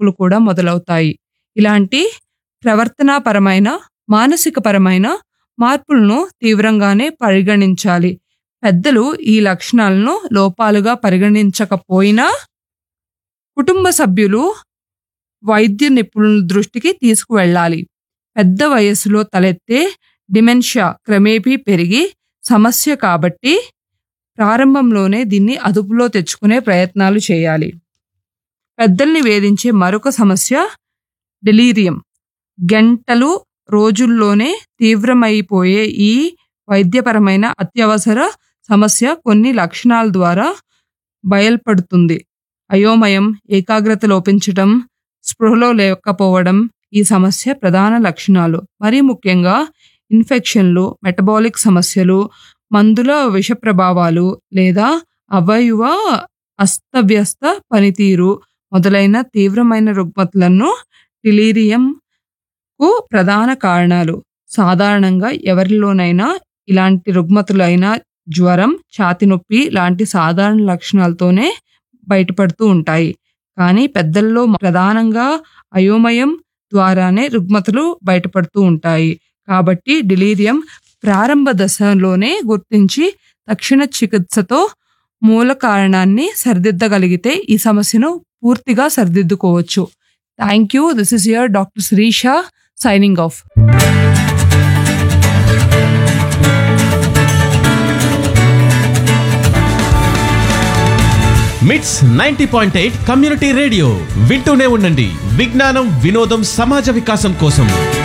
మార్పులు కూడా మొదలవుతాయి ఇలాంటి ప్రవర్తనాపరమైన మానసికపరమైన మార్పులను తీవ్రంగానే పరిగణించాలి పెద్దలు ఈ లక్షణాలను లోపాలుగా పరిగణించకపోయినా కుటుంబ సభ్యులు వైద్య నిపుణుల దృష్టికి తీసుకువెళ్ళాలి పెద్ద వయస్సులో తలెత్తే డిమెన్షియా క్రమేపీ పెరిగి సమస్య కాబట్టి ప్రారంభంలోనే దీన్ని అదుపులో తెచ్చుకునే ప్రయత్నాలు చేయాలి పెద్దల్ని వేధించే మరొక సమస్య డెలీరియం గంటలు రోజుల్లోనే తీవ్రమైపోయే ఈ వైద్యపరమైన అత్యవసర సమస్య కొన్ని లక్షణాల ద్వారా బయల్పడుతుంది అయోమయం ఏకాగ్రత లోపించటం స్పృహలో లేకపోవడం ఈ సమస్య ప్రధాన లక్షణాలు మరీ ముఖ్యంగా ఇన్ఫెక్షన్లు మెటబాలిక్ సమస్యలు మందుల విష ప్రభావాలు లేదా అవయవ అస్తవ్యస్త పనితీరు మొదలైన తీవ్రమైన రుగ్మతలను డిలీరియంకు ప్రధాన కారణాలు సాధారణంగా ఎవరిలోనైనా ఇలాంటి రుగ్మతులైన జ్వరం ఛాతి నొప్పి లాంటి సాధారణ లక్షణాలతోనే బయటపడుతూ ఉంటాయి కానీ పెద్దల్లో ప్రధానంగా అయోమయం ద్వారానే రుగ్మతలు బయటపడుతూ ఉంటాయి కాబట్టి డిలీరియం ప్రారంభ దశలోనే గుర్తించి తక్షణ చికిత్సతో మూల కారణాన్ని సరిదిద్దగలిగితే ఈ సమస్యను పూర్తిగా సరిదిద్దుకోవచ్చు thank you this is your doctor Shreesha signing off MITS ninety point eight community radio వింటూనే ఉండండి విజ్ఞానం వినోదం సమాజ వికాసం కోసం